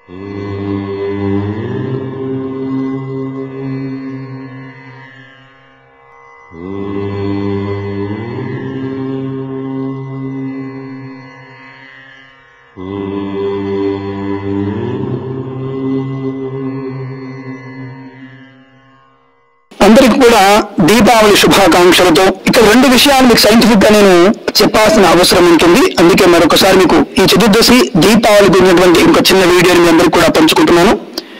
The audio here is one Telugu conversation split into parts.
అందరికి కూడా దీపావళి శుభాకాంక్షలతో ఇక్కడ రెండు విషయాలు మీకు సైంటిఫిక్ గా నేను చెప్పాల్సిన అవసరం ఉంటుంది అందుకే మరొకసారి మీకు ఈ చతుర్దశి దీపావళి గురినటువంటి ఇంకో చిన్న వీడియోని మీ అందరికి కూడా పంచుకుంటున్నాను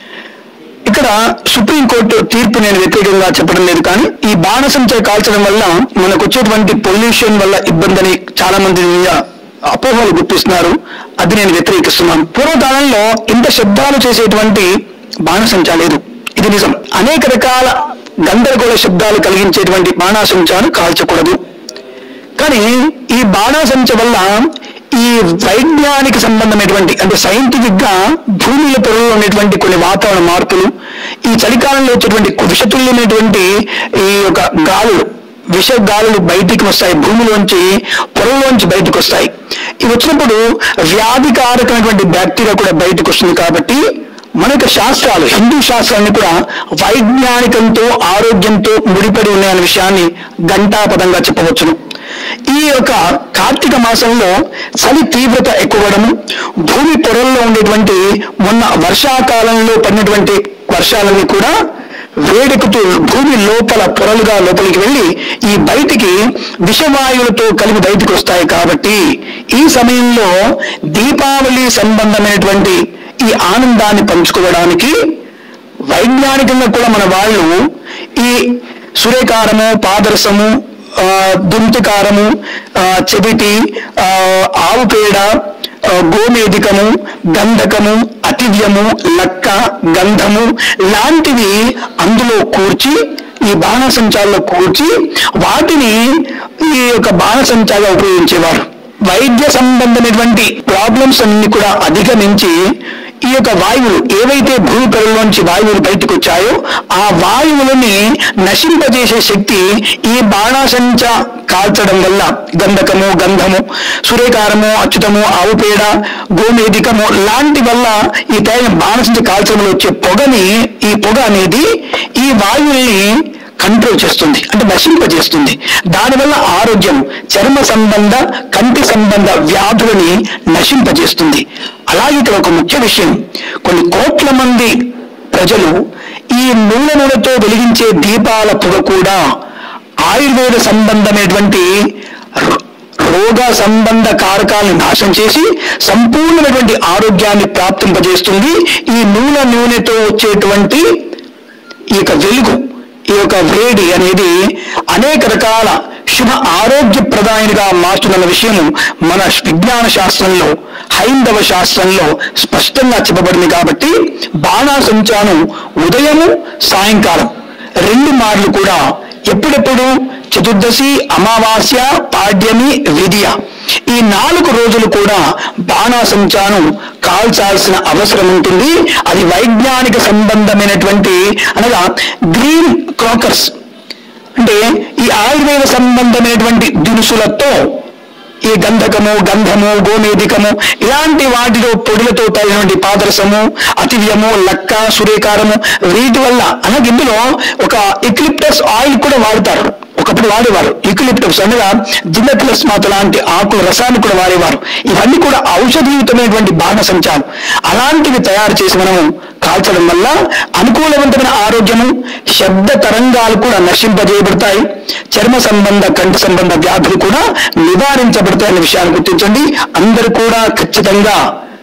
ఇక్కడ సుప్రీంకోర్టు తీర్పు నేను వ్యతిరేకంగా చెప్పడం లేదు కానీ ఈ బాణసంచ కాల్చడం వల్ల మనకు వచ్చేటువంటి పొల్యూషన్ వల్ల ఇబ్బందని చాలా మంది మీద అపోహలు గుర్తిస్తున్నారు అది నేను వ్యతిరేకిస్తున్నాను పూర్వకాలంలో ఇంత శబ్దాలు చేసేటువంటి బాణసంచ లేదు ఇది నిజం అనేక రకాల గందరగోళ శబ్దాలు కలిగించేటువంటి బాణాసంచాను కాల్చకూడదు కానీ ఈ బాణాసంచ వల్ల ఈ వైజ్ఞానిక సంబంధమైనటువంటి అంటే సైంటిఫిక్ గా భూమిలో పొరలో ఉండేటువంటి కొన్ని వాతావరణ మార్పులు ఈ చలికాలంలో వచ్చేటువంటి విషతుల్యమైనటువంటి ఈ యొక్క గాలులు విష గాలులు బయటికి వస్తాయి భూమిలోంచి పొరలోంచి బయటకు వస్తాయి ఇవి వచ్చినప్పుడు వ్యాధికారకమైనటువంటి బ్యాక్టీరియా కూడా బయటకు వస్తుంది కాబట్టి మన యొక్క శాస్త్రాలు హిందూ శాస్త్రాన్ని కూడా వైజ్ఞానికంతో ఆరోగ్యంతో ముడిపడి ఉన్నాయనే విషయాన్ని ఘంటాపదంగా చెప్పవచ్చును ఈ యొక్క కార్తీక మాసంలో చలి తీవ్రత ఎక్కువడము భూమి పొరల్లో ఉండేటువంటి మొన్న వర్షాకాలంలో పడినటువంటి వర్షాలన్నీ కూడా వేడెక్కుతూ భూమి లోపల పొరలుగా లోపలికి వెళ్ళి ఈ బయటికి విషవాయువులతో కలిపి బయటికి వస్తాయి కాబట్టి ఈ సమయంలో దీపావళి సంబంధమైనటువంటి ఈ ఆనందాన్ని పంచుకోవడానికి వైజ్ఞానికంగా కూడా మన వాళ్ళు ఈ సూర్యకారము పాదరసము ఆ, దుంతికారము ఆ, చెవిటి ఆ, ఆవు పేడ ఆ, గోమేధికము గంధకము అతివ్యము లక్క గంధము లాంటివి అందులో కూర్చి ఈ బాణసంచాల్లో కూర్చి వాటిని ఈ యొక్క బాణసంచాగా ఉపయోగించేవారు వైద్య సంబంధమైనటువంటి ప్రాబ్లమ్స్ అన్ని కూడా అధిగమించి ఈ యొక్క వాయువులు ఏవైతే భూమి పొరలోంచి వాయువులు బయటకు వచ్చాయో ఆ వాయువులని నశింపజేసే శక్తి ఈ బాణాసంచ కాల్చడం వల్ల గంధకము గంధము సూర్యకారము అచ్యుతము ఆవు పేడ గోమేధికము లాంటి వల్ల ఈ తైన బాణసంచ కాల్చడంలో వచ్చే పొగని ఈ పొగ అనేది ఈ వాయువుల్ని కంట్రోల్ చేస్తుంది అంటే నశింపజేస్తుంది దానివల్ల ఆరోగ్యం చర్మ సంబంధ కంటి సంబంధ వ్యాధులని నశింపజేస్తుంది అలాగే ఇక్కడ ఒక ముఖ్య విషయం కొన్ని కోట్ల మంది ప్రజలు ఈ నూనె నూనెతో వెలిగించే దీపాల పొగ కూడా ఆయుర్వేద సంబంధమైనటువంటి రో- రోగ సంబంధ కారకాలను నాశనం చేసి సంపూర్ణమైనటువంటి ఆరోగ్యాన్ని ప్రాప్తింపజేస్తుంది ఈ నూనె నూనెతో వచ్చేటువంటి ఈ యొక్క వెలుగు ఈ యొక్క వేడి అనేది అనేక రకాల శుభ ఆరోగ్యప్రదాయనిగా మారుతున్న విషయం మన విజ్ఞాన శాస్త్రంలో హైందవ శాస్త్రంలో స్పష్టంగా చెప్పబడింది కాబట్టి బాణాసంచాను ఉదయము సాయంకాలం రెండు మార్లు కూడా ఎప్పుడెప్పుడు చతుర్దశి అమావాస్య పాడ్యమి విధియ ఈ నాలుగు రోజులు కూడా బాణాసంచాను కాల్చాల్సిన అవసరం ఉంటుంది అది వైజ్ఞానిక సంబంధమైనటువంటి అనగా గ్రీన్ క్రాకర్స్ అంటే ఈ ఆయుర్వేద సంబంధమైనటువంటి దినుసులతో ఈ గంధకము గంధము గోమేధికము ఇలాంటి వాటిలో పొడులతో తగినటువంటి పాదరసము అతివ్యము లక్క సూర్యకారము వీటి వల్ల అలాగే ఇందులో ఒక ఇక్లిప్టస్ ఆయిల్ కూడా వాడతారు ఒకప్పుడు వాడేవారు యూకలిప్టస్ అనగా జిల్లెట్లస్ మాత లాంటి ఆకుల రసాన్ని కూడా వాడేవారు ఇవన్నీ కూడా ఔషధీయుతమైనటువంటి బాణసంచాలు అలాంటివి తయారు చేసి మనము కాల్చడం వల్ల అనుకూలవంతమైన ఆరోగ్యము శబ్ద తరంగాలు కూడా నశింపజేయబడతాయి చర్మ సంబంధ కంటి సంబంధ వ్యాధులు కూడా నివారించబడతాయి అనే విషయాన్ని గుర్తించండి అందరూ కూడా ఖచ్చితంగా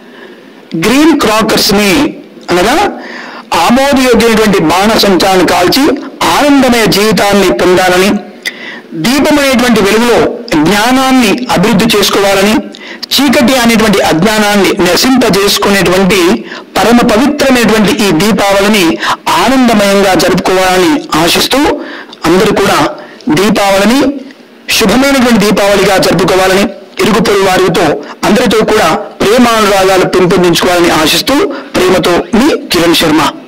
గ్రీన్ క్రాకర్స్ ని అనగా ఆమోదయోగ్యమైనటువంటి బాణసంచాలను కాల్చి ఆనందమయ జీవితాన్ని పొందాలని దీపమైనటువంటి వెలుగులో జ్ఞానాన్ని అభివృద్ధి చేసుకోవాలని చీకటి అనేటువంటి అజ్ఞానాన్ని నశింపజేసుకునేటువంటి పరమ పవిత్రమైనటువంటి ఈ దీపావళిని ఆనందమయంగా జరుపుకోవాలని ఆశిస్తూ అందరూ కూడా దీపావళిని శుభమైనటువంటి దీపావళిగా జరుపుకోవాలని ఇరుగు పొరుగు వారితో అందరితో కూడా ప్రేమానురాగాలు పెంపొందించుకోవాలని ఆశిస్తూ ప్రేమతో మీ కిరణ్ శర్మ